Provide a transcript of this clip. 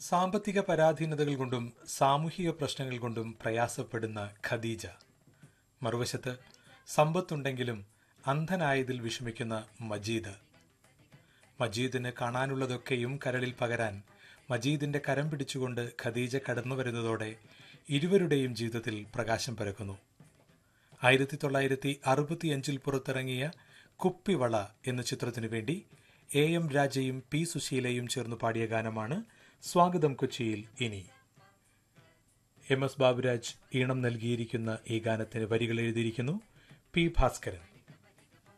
സാമ്പത്തിക പരാധീനതകൾ കൊണ്ടും സാമൂഹിക പ്രശ്നങ്ങൾ കൊണ്ടും പ്രയാസപ്പെടുന്ന ഖദീജ മറുവശത്ത് സമ്പത്തുണ്ടെങ്കിലും അന്ധനായതിൽ വിഷമിക്കുന്ന മജീദ് മജീദിന് കാണാനുള്ളതൊക്കെയും കരളിൽ പകരാൻ മജീദിന്റെ കരം പിടിച്ചുകൊണ്ട് ഖദീജ കടന്നു വരുന്നതോടെ ഇരുവരുടെയും ജീവിതത്തിൽ പ്രകാശം പരക്കുന്നു ആയിരത്തി തൊള്ളായിരത്തി അറുപത്തിയഞ്ചിൽ പുറത്തിറങ്ങിയ കുപ്പിവള എന്ന ചിത്രത്തിനു വേണ്ടി എ എം രാജയും പി സുശീലയും ചേർന്ന് പാടിയ ഗാനമാണ് സ്വാഗതം കൊച്ചിയിൽ ഇനി എം എസ് ബാബുരാജ് ഈണം നൽകിയിരിക്കുന്ന ഈ ഗാനത്തിന് വരികൾ എഴുതിയിരിക്കുന്നു പി ഭാസ്കരൻ